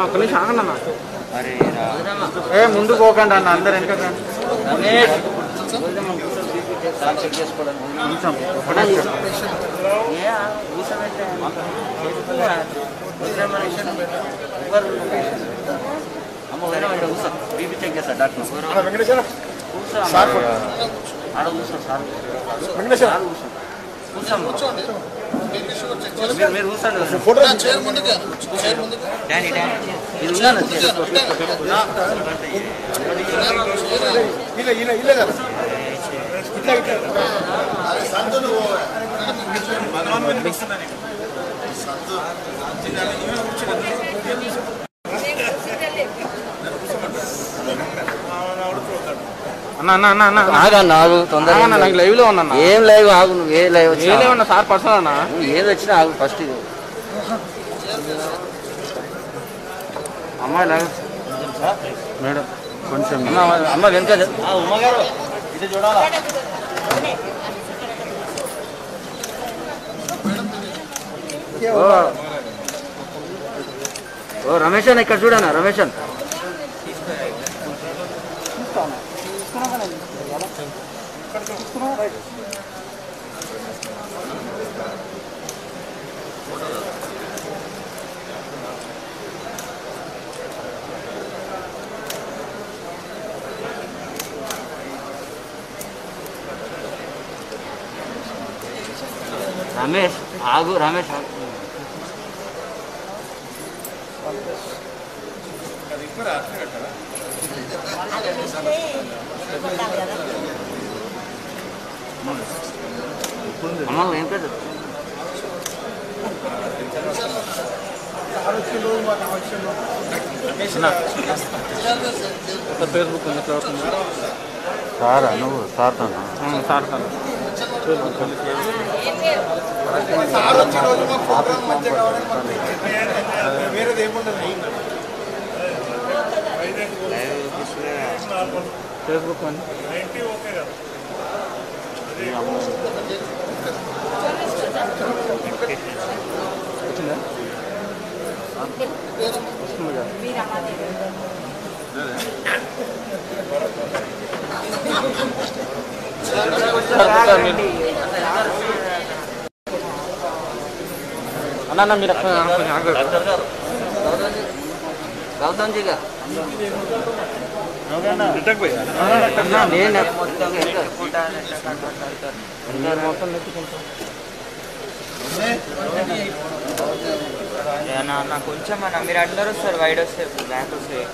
అన్న ఒక్క నిమిషం ఆగండి అన్న ఏ ముందు పోకండి అన్న అందరు వెనక కొంచెం ఒకటే బీపీ చెక్ చేస్తా డాక్టర్ ఆడ కూర్చో సార్ సార్ కూర్చో మీరు మీరు కూర్చోండి డాడీ డాడీ ఇది ఉందా అన్న అన్న అన్న అన్న అన్న. ఆగన్నా ఆగు తొందరగా ఆగన్న, నాకు లైవ్ లో ఉన్నా అన్న. ఏం లైవ్ ఆగు నువ్వు ఏ లైవ్ ఏ వచ్చినా లైవ్ ఉన్నా సార్ పర్సనల్ అన్న నువ్వు ఏది వచ్చినా ఆగు ఫస్ట్ ఇది అమ్మాయి లైవ్ మేడం కొంచెం అమ్మ అమ్మ వెనక ఓ ఓ రమేష్ అన్న ఇక్కడ చూడన్నా రమేష్ అన్న రమేష్ ఆగు రమేష్ ఆగు. అమ్మ నువ్వు ఏం పేరు ఫేస్బుక్ ఉంది క్లౌడ్ ఉంది సారా నువ్వు సార్ తోనా? ఉమ్, సార్ సార్ ఫేస్బుక్ ఉంది వచ్చిందా వస్తుంది కదా సార్, సార్, మీరు- అన్న అన్న మీరు అక్కడ కొంచెం ఆగండి. గౌతమ్ జీ గారు అన్న, నేను మొత్తం వెనక. మీరు మొత్తం నెత్తుకుంటాం అన్న కొంచెం అన్న మీరు అందరూ వస్తారు వైడ్ వస్తారు బ్యాక్ వస్తాయి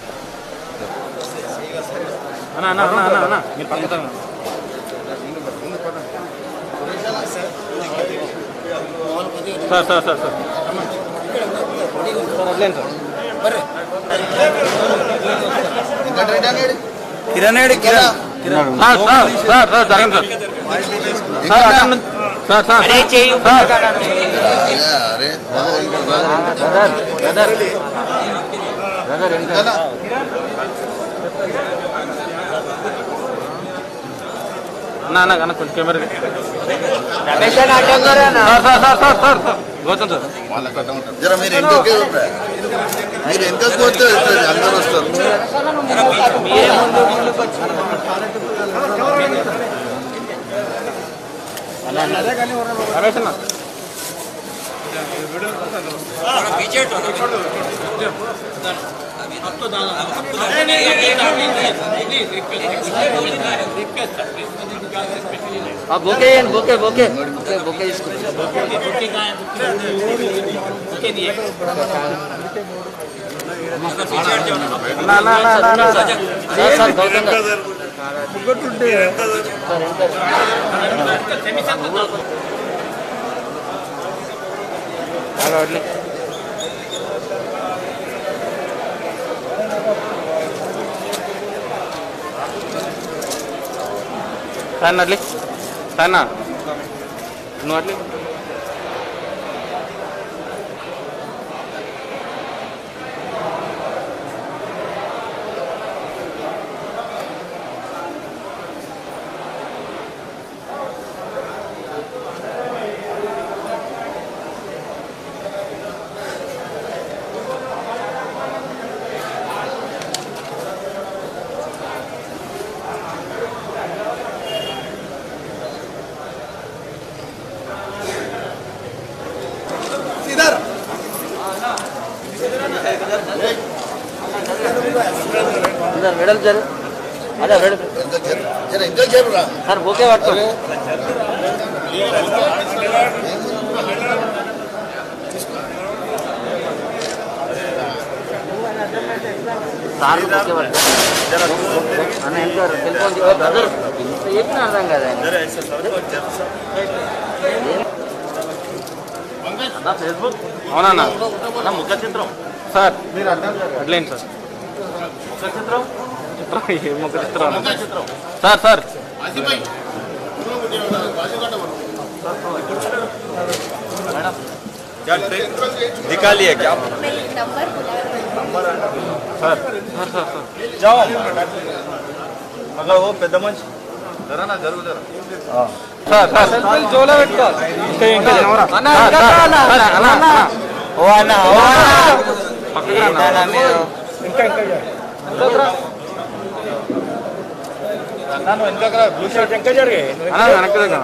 అన్న అన్న అన్న అన్న అన్న మీరు పక్కన sir sir sir sir sir వదిలేండి సార్ కిరణ్ ఏడి Kiran sir sir sir sir జరగండి సార్ సార్ అక్కడ నుంచి- సార్ సార్ అరే చెయ్యి సార్ అరే బ్రదర్ బ్రదర్ బ్రదర్ వెనక. అన్న అన్న అన్న కొంచెం కెమెరా రమేష్ అని అడ్డం కూడా అన్న. Sir sir sir sir sir sir Gautam sir జర మీరు వెనకకే ఊరురా. మీరు వెనకకు పోతే వస్తుంది, అందరూ వస్తారు మీరే ముందు ముందుకు వచ్చి రమేష్ అన్న ఆ బొకే ఇయ్యండి, బొకే బొకే బొకే బొకే తీసుకుంటా అన్న అన్న అన్న అన్న అన్న సార్ సార్ గౌతమ్ గారు అలా వదిలే సార్ అట్లే సార్ నువ్వు అట్లే వెడల్ జరు అదే వెడల్ ఇంకా జర జర ఇంకా చెప్పురా సార్ బొకే పట్టుకోండి సార్ బొకే పట్టుకోండి అన్న ఎంత టెలిఫోన్ బ్రదర్ ఇంత చెప్పిన అర్థం కదా ఫేస్బుక్ అవునన్నా అన్న ముఖ చిత్రం సార్ అట్లేండి సార్ చిత్రం ఏ ముఖ చిత్రం సార్ సార్ दिखा लिया क्या नंबर बुला సార్ సార్ సార్ సార్ जाओ मगर वो పెద్ద మనిషి జరా నా జరుగు జరా సార్ సార్ జోలో పెట్టుకో ఇంకా ఇంకా అన్న అన్న ఓ అన్న ఓ అన్న పక్కకు రా ఏంటన్నా మీరు ನಾನು వెనక బ్లూ షర్ట్ ఇంకా జరిగే అన్న వెనక్కి దగ్గర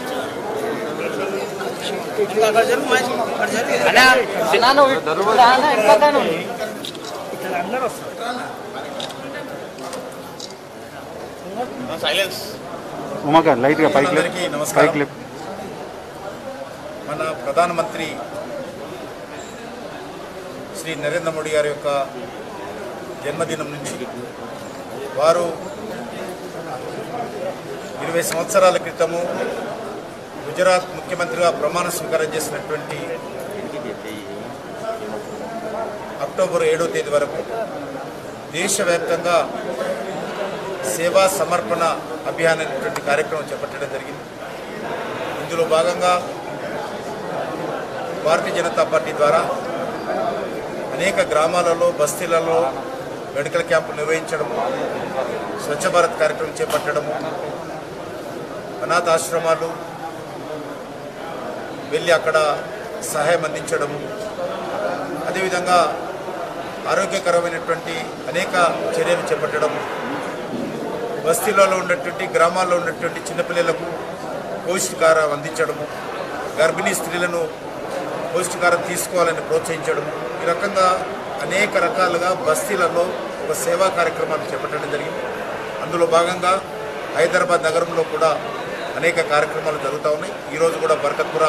అన్న సినాను అన్న ఇంకొకను సైలెన్స్ ఉమాక లైట్గా పైకి అందరికీ లేపు నమస్కారం. పైకి లేపు మన ప్రధానమంత్రి శ్రీ నరేంద్ర మోడీ గారి యొక్క జన్మదినం నుంచి వారు ఇరవై సంవత్సరాల క్రితము గుజరాత్ ముఖ్యమంత్రిగా ప్రమాణ స్వీకారం చేసినటువంటి అక్టోబర్ ఏడో తేదీ వరకు దేశవ్యాప్తంగా సేవా సమర్పణ అభియాన్ అనేటువంటి కార్యక్రమం చేపట్టడం జరిగింది ఇందులో భాగంగా భారతీయ జనతా పార్టీ ద్వారా అనేక గ్రామాలలో బస్తీలలో మెడికల్ క్యాంపులు నిర్వహించడము స్వచ్ఛ భారత్ కార్యక్రమం చేపట్టడము అనాథ ఆశ్రమాలు వెళ్ళి అక్కడ సహాయం అందించడము అదేవిధంగా ఆరోగ్యకరమైనటువంటి అనేక చర్యలు చేపట్టడం బస్తీలలో ఉన్నటువంటి గ్రామాల్లో ఉన్నటువంటి చిన్నపిల్లలకు పౌష్టికారం అందించడము గర్భిణీ స్త్రీలను పౌష్టికారం తీసుకోవాలని ప్రోత్సహించడం ఈ రకంగా అనేక రకాలుగా బస్తీలలో ఒక సేవా కార్యక్రమాలు చేపట్టడం జరిగింది అందులో భాగంగా హైదరాబాద్ నగరంలో కూడా అనేక కార్యక్రమాలు జరుగుతూ ఉన్నాయి ఈరోజు కూడా బర్కత్పుర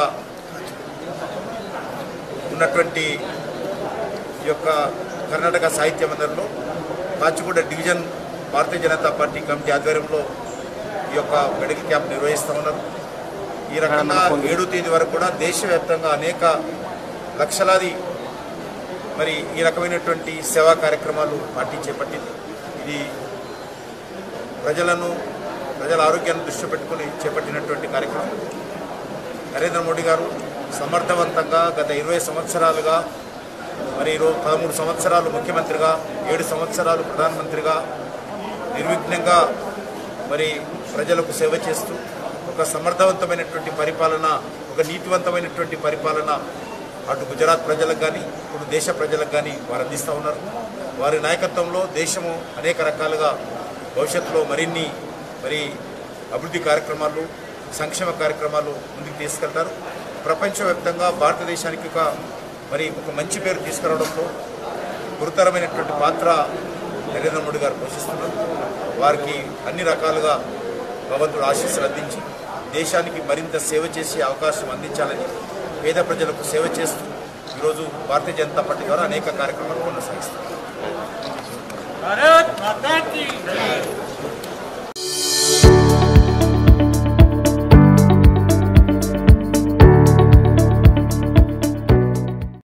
ఉన్నటువంటి ఈ యొక్క కర్ణాటక సాహిత్య మందిరంలో Kachiguda division Bharatiya Janata party committee ఆధ్వర్యంలో ఈ యొక్క మెడికల్ క్యాంప్ నిర్వహిస్తూ ఉన్నారు ఈ రకంగా ఏడో తేదీ వరకు కూడా దేశవ్యాప్తంగా అనేక లక్షలాది మరి ఈ రకమైనటువంటి సేవా కార్యక్రమాలు పార్టీ చేపట్టింది ఇది ప్రజలను ప్రజల ఆరోగ్యాన్ని దృష్టి పెట్టుకుని చేపట్టినటువంటి కార్యక్రమం నరేంద్ర మోడీ గారు సమర్థవంతంగా గత ఇరవై సంవత్సరాలుగా మరి ఈరోజు పదమూడు సంవత్సరాలు ముఖ్యమంత్రిగా ఏడు సంవత్సరాలు ప్రధానమంత్రిగా నిర్విఘ్నంగా మరి ప్రజలకు సేవ చేస్తూ ఒక సమర్థవంతమైనటువంటి పరిపాలన ఒక నీతివంతమైనటువంటి పరిపాలన అటు గుజరాత్ ప్రజలకు కానీ ఇప్పుడు దేశ ప్రజలకు కానీ వారు అందిస్తూ ఉన్నారు వారి నాయకత్వంలో దేశము అనేక రకాలుగా భవిష్యత్తులో మరిన్ని మరి అభివృద్ధి కార్యక్రమాలు సంక్షేమ కార్యక్రమాలు ముందుకు తీసుకెళ్తారు ప్రపంచవ్యాప్తంగా భారతదేశానికి ఒక మరి ఒక మంచి పేరు తీసుకురావడంలో గురుతరమైనటువంటి పాత్ర నరేంద్ర మోడీ గారు పోషిస్తున్నారు వారికి అన్ని రకాలుగా భగవంతుడు ఆశీస్సులు అందించి దేశానికి మరింత సేవ చేసే అవకాశం అందించాలని పేద ప్రజలకు సేవ చేస్తూ ఈరోజు భారతీయ జనతా పార్టీ ద్వారా అనేక కార్యక్రమాలు కొనసాగిస్తారు